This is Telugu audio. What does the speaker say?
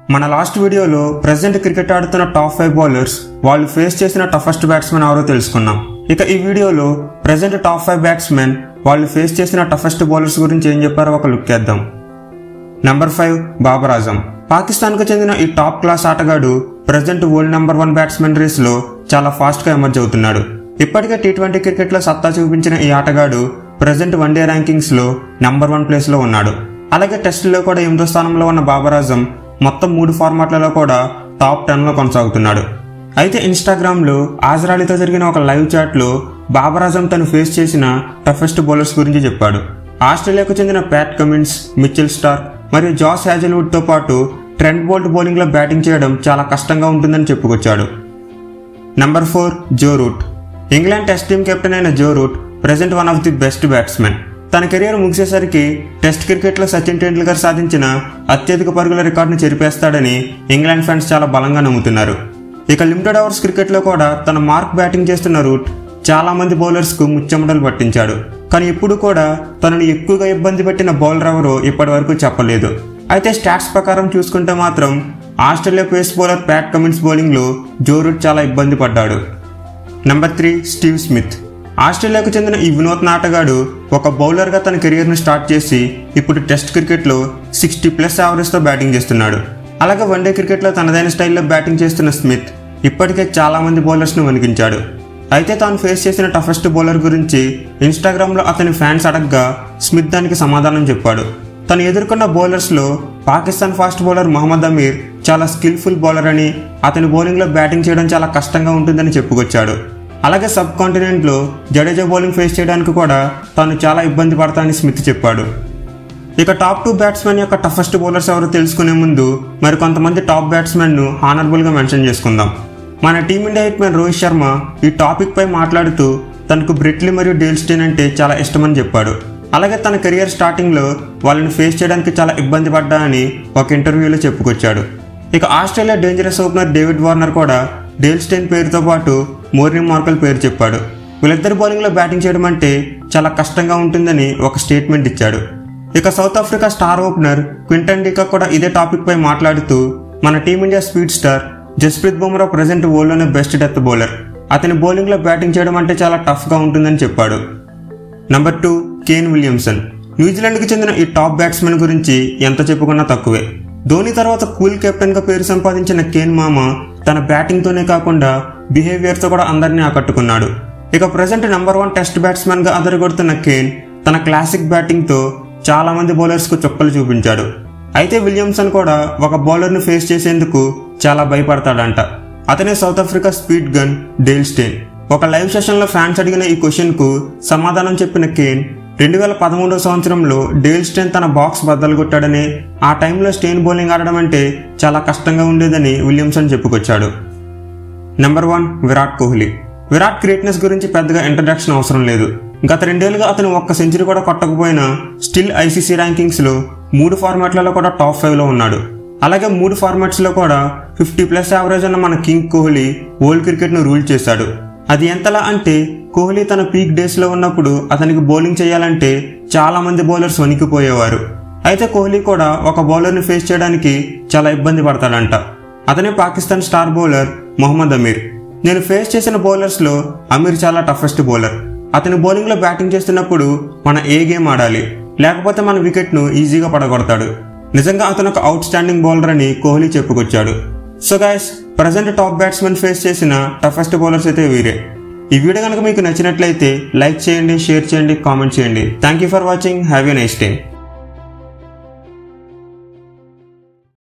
మన లాస్ట్ వీడియోలో ప్రజెంట్ క్రికెట్ ఆడుతున్న టాప్ ఫైవ్ బౌలర్స్ వాళ్ళు ఫేస్ చేసిన టఫెస్ట్ బ్యాట్స్మెన్ ఎవరో తెలుసుకున్నాం ఇక ఈ వీడియోలో ప్రజెంట్ టాప్ ఫైవ్ బ్యాట్స్మెన్ వాళ్ళు ఫేస్ చేసిన టఫెస్ట్ బౌలర్స్ గురించి ఏం చెప్పారో ఒక లుక్ వేద్దాం నెంబర్ ఫైవ్ బాబర్ ఆజం పాకిస్తాన్కు చెందిన ఈ టాప్ క్లాస్ ఆటగాడు present world number one batsmen రేస్లో చాలా ఫాస్ట్గా ఎమర్జ్ అవుతున్నాడు ఇప్పటికే టీ ట్వంటీ క్రికెట్లో సత్తా చూపించిన ఈ ఆటగాడు ప్రజెంట్ వన్డే ర్యాంకింగ్స్లో నెంబర్ వన్ ప్లేస్లో ఉన్నాడు అలాగే టెస్టుల్లో కూడా ఎనిమిదో స్థానంలో ఉన్న బాబర్ ఆజం మొత్తం మూడు ఫార్మాట్లలో కూడా టాప్ టెన్లో కొనసాగుతున్నాడు అయితే ఇన్స్టాగ్రామ్లో ఆజరాలితో జరిగిన ఒక లైవ్ చాట్లో బాబర్ ఆజం తను ఫేస్ చేసిన టఫెస్ట్ బౌలర్స్ గురించి చెప్పాడు ఆస్ట్రేలియాకు చెందిన ప్యాట్ కమిన్స్ మిచెల్ స్టార్ మరియు జాస్ హ్యాజల్వుడ్తో పాటు ట్రెంట్ బోల్ట్ బౌలింగ్లో బ్యాటింగ్ చేయడం చాలా కష్టంగా ఉంటుందని చెప్పుకొచ్చాడు number four Joe Root England test team captain అయిన Joe Root present one of the best batsmen తన కెరీర్ ముగిసేసరికి టెస్ట్ క్రికెట్లో సచిన్ టెండూల్కర్ సాధించిన అత్యధిక పరుగుల రికార్డును చెరిపేస్తాడని ఇంగ్లాండ్ ఫ్యాన్స్ చాలా బలంగా నమ్ముతున్నారు ఇక లిమిటెడ్ ఓవర్స్ క్రికెట్లో కూడా తన మార్క్ బ్యాటింగ్ చేస్తున్న రూట్ చాలా మంది బౌలర్స్కు ముచ్చెమటలు పట్టించాడు కానీ ఇప్పుడు కూడా తనను ఎక్కువగా ఇబ్బంది పెట్టిన బౌలర్ ఎవరో ఇప్పటి వరకు చెప్పలేదు అయితే స్టాట్స్ ప్రకారం చూసుకుంటే మాత్రం Australia pace bowler Pat Cummins బౌలింగ్లో జో రూట్ చాలా ఇబ్బంది పడ్డాడు నెంబర్ త్రీ స్టీవ్ స్మిత్ ఆస్ట్రేలియాకు చెందిన ఈ వినూత్న ఆటగాడు ఒక బౌలర్గా తన కెరియర్ను స్టార్ట్ చేసి ఇప్పుడు టెస్ట్ క్రికెట్లో సిక్స్టీ ప్లస్ యావరేజ్తో బ్యాటింగ్ చేస్తున్నాడు అలాగే వన్డే క్రికెట్లో తనదైన స్టైల్లో బ్యాటింగ్ చేస్తున్న స్మిత్ ఇప్పటికే చాలా మంది బౌలర్స్ను వణికించాడు అయితే తాను ఫేస్ చేసిన టఫెస్ట్ బౌలర్ గురించి ఇన్స్టాగ్రామ్లో అతని ఫ్యాన్స్ అడగగా స్మిత్ దానికి సమాధానం చెప్పాడు తను ఎదుర్కొన్న బౌలర్స్లో పాకిస్తాన్ ఫాస్ట్ బౌలర్ మహమ్మద్ అమీర్ చాలా స్కిల్ఫుల్ బౌలర్ అని అతని బౌలింగ్లో బ్యాటింగ్ చేయడం చాలా కష్టంగా ఉంటుందని చెప్పుకొచ్చాడు అలాగే సబ్ కాంటినెంట్లో జడేజా బౌలింగ్ ఫేస్ చేయడానికి కూడా తాను చాలా ఇబ్బంది పడతానని స్మిత్ చెప్పాడు ఇక టాప్ టూ బ్యాట్స్మెన్ యొక్క టఫెస్ట్ బౌలర్స్ ఎవరో తెలుసుకునే ముందు మరి కొంతమంది టాప్ బ్యాట్స్మెన్ను హానరబుల్గా మెన్షన్ చేసుకుందాం మన టీమిండియా హిట్మెన్ రోహిత్ శర్మ ఈ టాపిక్ పై మాట్లాడుతూ తనకు బ్రిట్లీ మరియు డేల్స్టైన్ అంటే చాలా ఇష్టమని చెప్పాడు అలాగే తన కెరియర్ స్టార్టింగ్లో వాళ్ళని ఫేస్ చేయడానికి చాలా ఇబ్బంది పడ్డా అని ఒక ఇంటర్వ్యూలో చెప్పుకొచ్చాడు ఇక Australia dangerous opener David Warner కూడా డేల్స్టైన్ పేరుతో పాటు మోర్నీ మార్కల్ పేరు చెప్పాడు వీళ్ళిద్దరి బౌలింగ్లో బ్యాటింగ్ చేయడం అంటే చాలా కష్టంగా ఉంటుందని ఒక స్టేట్మెంట్ ఇచ్చాడు ఇక south Africa star opener Quinton డికా కూడా ఇదే టాపిక్ పై మాట్లాడుతూ మన team India speed star Jasprit Bumrah present వరల్డ్లోనే బెస్ట్ డెత్ బౌలర్ అతని బౌలింగ్లో బ్యాటింగ్ చేయడం అంటే చాలా టఫ్గా ఉంటుందని చెప్పాడు నంబర్ టూ కేన్ విలియమ్సన్ న్యూజిలాండ్కి చెందిన ఈ టాప్ బ్యాట్స్మెన్ గురించి ఎంత చెప్పుకున్నా తక్కువే ధోని తర్వాత కూల్ కెప్టెన్గా పేరు సంపాదించిన కేన్ మామ తన బ్యాటింగ్తోనే కాకుండా బిహేవియర్తో కూడా అందరినీ ఆకట్టుకున్నాడు ఇక ప్రజెంట్ నెంబర్ వన్ టెస్ట్ బ్యాట్స్మెన్గా అదరగొడుతున్న కేన్ తన క్లాసిక్ బ్యాటింగ్తో చాలా మంది బౌలర్స్కు చుక్కలు చూపించాడు అయితే విలియమ్సన్ కూడా ఒక బౌలర్ను ఫేస్ చేసేందుకు చాలా భయపడతాడంట అతనే south Africa speed gun Dale Steyn ఒక లైవ్ సెషన్లో ఫ్యాన్స్ అడిగిన ఈ క్వశ్చన్కు సమాధానం చెప్పిన కేన్ రెండు వేల పదమూడవ సంవత్సరంలో డేల్ స్టేన్ తన బాక్స్ బద్దలు కొట్టాడని ఆ టైంలో స్టేన్ బౌలింగ్ ఆడడం అంటే చాలా కష్టంగా ఉండేదని విలియమ్సన్ చెప్పుకొచ్చాడు number one Virat Kohli Virat greatness గురించి పెద్దగా ఇంట్రడక్షన్ అవసరం లేదు గత రెండేళ్లుగా అతను ఒక్క సెంచరీ కూడా కొట్టకపోయినా స్టిల్ ఐసీసీ ర్యాంకింగ్స్లో మూడు ఫార్మాట్లలో కూడా టాప్ ఫైవ్లో ఉన్నాడు అలాగే మూడు ఫార్మాట్స్లో కూడా ఫిఫ్టీ ప్లస్ యావరేజ్ ఉన్న మన కింగ్ కోహ్లీ వరల్డ్ క్రికెట్ను రూల్ చేశాడు అది ఎంతలా అంటే కోహ్లీ తన పీక్ డేస్లో ఉన్నప్పుడు అతనికి బౌలింగ్ చేయాలంటే చాలా మంది బౌలర్స్ వణికిపోయేవారు అయితే కోహ్లీ కూడా ఒక బౌలర్ని ఫేస్ చేయడానికి చాలా ఇబ్బంది పడతాడంట అతనే పాకిస్తాన్ స్టార్ బౌలర్ మొహమ్మద్ అమీర్ నేను ఫేస్ చేసిన బౌలర్స్లో అమీర్ చాలా టఫెస్ట్ బౌలర్ అతని బౌలింగ్లో బ్యాటింగ్ చేస్తున్నప్పుడు మన ఏ గేమ్ ఆడాలి లేకపోతే మన వికెట్ను ఈజీగా పడగొడతాడు నిజంగా అతను ఒక అవుట్ స్టాండింగ్ బౌలర్ అని కోహ్లీ చెప్పుకొచ్చాడు so guys present top batsmen face చేసిన టఫెస్ట్ బౌలర్స్ అయితే వీరే ఈ వీడియో కనుక మీకు నచ్చినట్లయితే లైక్ చేయండి షేర్ చేయండి కామెంట్ చేయండి thank you for watching have a nice day